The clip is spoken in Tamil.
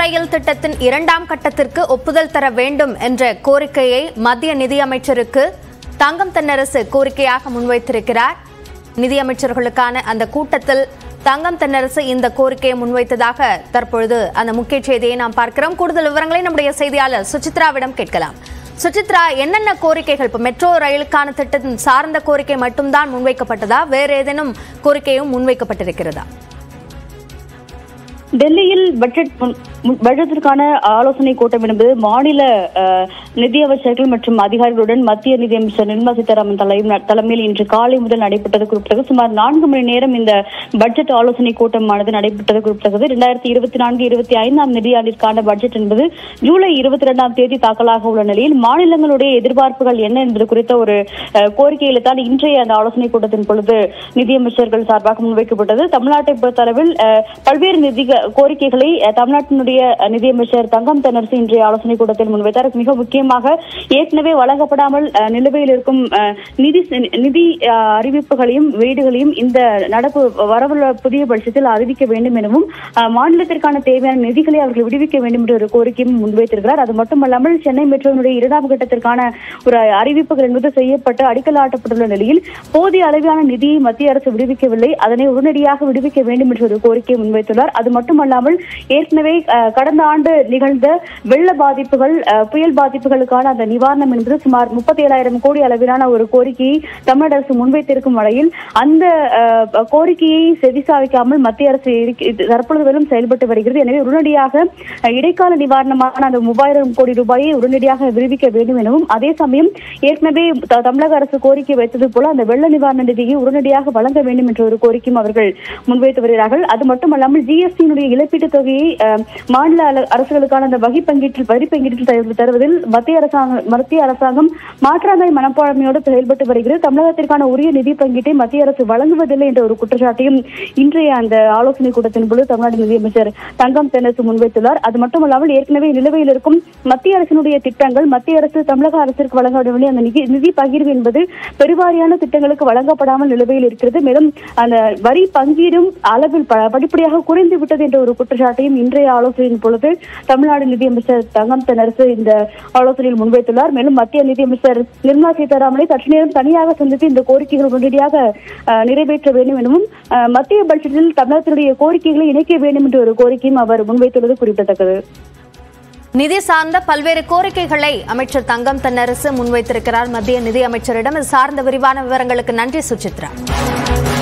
ரயில் திட்டத்தின் இரண்டாம் கட்டத்திற்கு ஒப்புதல் தர வேண்டும் என்ற கோரிக்கையை மத்திய நிதியமைச்சருக்கு தங்கம் தென்னரசு கோரிக்கையாக முன்வைத்திருக்கிறார் நிதியமைச்சர்களுக்கான அந்த கூட்டத்தில் தங்கம் தென்னரசு இந்த கோரிக்கையை முன்வைத்ததாக தற்பொழுது அந்த முக்கிய செய்தியை நாம் பார்க்கிறோம் கூடுதல் விவரங்களை நம்முடைய செய்தியாளர் சுசித்ராவிடம் கேட்கலாம் சுசித்ரா என்னென்ன கோரிக்கைகள் இப்போ மெட்ரோ ரயிலுக்கான திட்டத்தின் சார்ந்த கோரிக்கை மட்டும்தான் முன்வைக்கப்பட்டதா வேற ஏதேனும் கோரிக்கையும் முன்வைக்கப்பட்டிருக்கிறதா டெல்லியில் பட்ஜெட் முன்- முன்- பட்ஜெட்டிற்கான ஆலோசனை கூட்டம் என்பது மாநில அஹ், நிதியமைச்சர்கள் மற்றும் அதிகாரிகளுடன் மத்திய நிதியமைச்சர் நிர்மலா சீதாராமன் தலைமை- தலைமையில் இன்று காலை முதல் நடைபெற்றது குறிப்பிட்டது சுமார் நான்கு மணி நேரம் இந்த பட்ஜெட் ஆலோசனை கூட்டமானது நடைபெற்றது குறிப்பிட்டது இரண்டாயிரத்தி இருபத்தி நான்கு இருபத்தி ஐந்தாம் நிதியாண்டிற்கான பட்ஜெட் என்பது ஜூலை இருபத்தி இரண்டாம் தேதி தாக்கலாக உள்ள நிலையில் மாநிலங்களுடைய எதிர்பார்ப்புகள் என்ன என்பது குறித்த ஒரு அஹ், கோரிக்கையில தான் இன்றைய அந்த ஆலோசனை கூட்டத்தின் பொழுது நிதியமைச்சர்கள் சார்பாக முன்வைக்கப்பட்டது தமிழ்நாட்டை பொறுத்தளவில் அஹ், பல்வேறு நிதி கோரிக்கைகளை அஹ், தமிழ்நாட்டினுடைய அஹ், நிதியமைச்சர் தங்கம் தென்னரசு இன்றைய ஆலோசனை கூட்டத்தில் முன்வைத்தார் மிக முக்கியமாக ஏற்கனவே வழங்கப்படாமல் அஹ், நிலுவையில் இருக்கும் அஹ், நிதி நிதி அஹ், அறிவிப்புகளையும் வீடுகளையும் இந்த நடப்பு வரவுள்ள புதிய பட்சத்தில் அறிவிக்க வேண்டும் எனவும் அஹ், மாநிலத்திற்கான தேவையான நிதிகளை அவர்கள் விடுவிக்க வேண்டும் என்ற ஒரு கோரிக்கையும் முன்வைத்திருக்கிறார் அது மட்டுமல்லாமல் சென்னை மெட்ரோனுடைய இரண்டாம் கட்டத்திற்கான ஒரு அறிவிப்புகள் என்பது செய்யப்பட்டு அடிக்கலாட்டப்பட்டுள்ள நிலையில் போதிய அளவிலான நிதியை மத்திய அரசு விடுவிக்கவில்லை அதனை உடனடியாக விடுவிக்க வேண்டும் என்ற ஒரு கோரிக்கையை முன்வைத்துள்ளார் அது மட்டுமல்லாமல் ஏற்கனவே அஹ், கடந்த ஆண்டு நிகழ்ந்த வெள்ள பாதிப்புகள் அஹ், புயல் பாதிப்புகளுக்கான அந்த நிவாரணம் என்பது சுமார் முப்பத்தி ஏழாயிரம் கோடி அளவிலான ஒரு கோரிக்கையை தமிழக அரசு முன்வைத்திருக்கும் வகையில் அந்த அஹ், கோரிக்கையை செவிசாய்க்காமல் மத்திய அரசு இருக்க- இது தற்பொழுது வரையிலும் செயல்பட்டு வருகிறது எனவே உடனடியாக அஹ், இடைக்கால நிவாரணமான அந்த மூவாயிரம் கோடி ரூபாயை உடனடியாக விடுவிக்க வேண்டும் எனவும் அதே சமயம் ஏற்கனவே த- தமிழக அரசு கோரிக்கை வைத்தது போல அந்த வெள்ள நிவாரண நிதியை உடனடியாக வழங்க வேண்டும் என்ற ஒரு கோரிக்கையும் அவர்கள் முன்வைத்து வருகிறார்கள் அது மட்டுமல்லாமல் ஜிஎஸ்டியினுடைய இழப்பீட்டுத் தொகையை அஹ், மாநில அல- அரசுகளுக்கான அந்த வகை பங்கீட்டில் வரி பங்கீட்டில் தரு- தருவதில் மத்திய அரசாங்கம் மத்திய அரசாங்கம் மாற்றாந்தாய் மனப்பான்மையோடு செயல்பட்டு வருகிறது தமிழகத்திற்கான உரிய நிதி பங்கீட்டை மத்திய அரசு வழங்குவதில்லை என்ற ஒரு குற்றச்சாட்டையும் இன்றைய அந்த ஆலோசனை கூட்டத்தின் பொழுது தமிழ்நாடு நிதியமைச்சர் தங்கம் தென்னரசு முன்வைத்துள்ளார் அது மட்டுமல்லாமல் ஏற்கனவே நிலுவையில் இருக்கும் மத்திய அரசினுடைய திட்டங்கள் மத்திய அரசு தமிழக அரசிற்கு வழங்க வேண்டிய அந்த நிதி நிதி பகிர்வு என்பது பெருவாரியான திட்டங்களுக்கு வழங்கப்படாமல் நிலுவையில் இருக்கிறது மேலும் அந்த வரி பங்கீடும் அளவில் ப- படிப்படியாக குறைந்து விட்டது என்ற ஒரு குற்றச்சாட்டையும் இன்றைய ஆலோசனையின் பொழுது தமிழ்நாடு நிதியமைச்சர் தங்கம் தென்னரசு இந்த ஆலோசனையில் முன்வைத்துள்ளார் மேலும் மத்திய நிதியமைச்சர் நிர்மலா சீதாராமனை சற்று நேரம் தனியாக சந்தித்து இந்த கோரிக்கைகள் உடனடியாக அஹ், நிறைவேற்ற வேண்டும் எனவும் அஹ், மத்திய பட்ஜெட்டில் தமிழகத்தினுடைய கோரிக்கைகளை இணைக்க வேண்டும் என்ற ஒரு கோரிக்கையும் அவர் முன்வைத்துள்ளது குறிப்பிடத்தக்கது நிதி சார்ந்த பல்வேறு கோரிக்கைகளை அமைச்சர் தங்கம் தென்னரசு முன்வைத்திருக்கிறார் மத்திய நிதி அமைச்சரிடம் இது சார்ந்த விரிவான விவரங்களுக்கு நன்றி சுசித்ரா